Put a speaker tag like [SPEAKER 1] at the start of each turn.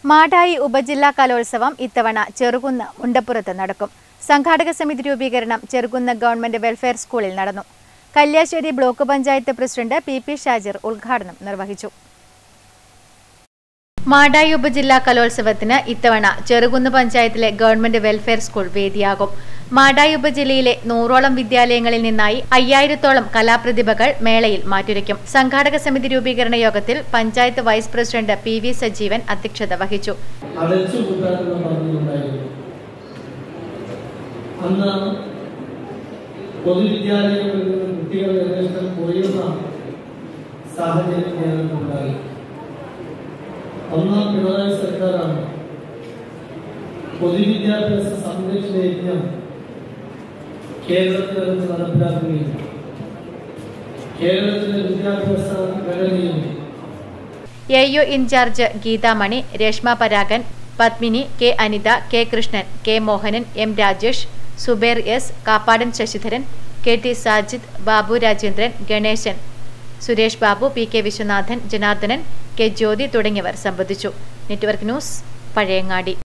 [SPEAKER 1] മാടായി ഉപജില്ലാ കലോത്സവം ഇത്തവണ ചെറുകുന്ന് മുണ്ടപ്പുറത്ത് നടക്കും സംഘാടക സമിതി രൂപീകരണം ചെറുകുന്ന് ഗവൺമെന്റ് വെൽഫെയർ സ്കൂളിൽ നടന്നു Kalliasseri block panchayat president P P Shajir ഉദ്ഘാടനം നിർവഹിച്ചു മാടായി ഉപജില്ലാ കലോത്സവത്തിന് ഇത്തവണ ചെറുകുന്ന് പഞ്ചായത്തിലെ ഗവൺമെന്റ് വെൽഫെയർ സ്കൂൾ വേദിയാകും മാടായി ഉപജില്ലയിലെ നൂറോളം വിദ്യാലയങ്ങളിൽ നിന്നായി അയ്യായിരത്തോളം കലാപ്രതിഭകൾ മേളയിൽ മാറ്റുരയ്ക്കും സംഘാടക സമിതി രൂപീകരണ യോഗത്തിൽ panchayat vice president P V Sajeevan അധ്യക്ഷത വഹിച്ചു
[SPEAKER 2] അടച്ചുപൂട്ടാനുള്ള പദ്ധതിയുണ്ടായിരുന്നു അന്ന് പൊതുവിദ്യാലയങ്ങളിൽ നിന്ന് കുട്ടികൾ ഏകദേശം കുറയുന്ന സാഹചര്യം കേരളത്തിലുണ്ടായി ഒന്നാം പിണറായി സർക്കാരാണ് പൊതുവിദ്യാഭ്യാസ സംരക്ഷണ യജ്ഞം കേരളത്തിൽ നിന്ന് നടപ്പിലാക്കുകയും കേരളത്തിലെ വിദ്യാഭ്യാസ ഘടനയും
[SPEAKER 1] A U in charge Geethamani Reshma Paragan Padmini K Anitha K Krishnan K Mohanan M Rajesh Subair S Kappadan Sasidharan K T Sajid Babu Rajendran Ganesan Suresh Babu P K Viswanathan Janardhanan K Jyothi തുടങ്ങിയവർ സംബന്ധിച്ചു നെറ്റ്വർക്ക് ന്യൂസ് പഴയങ്ങാടി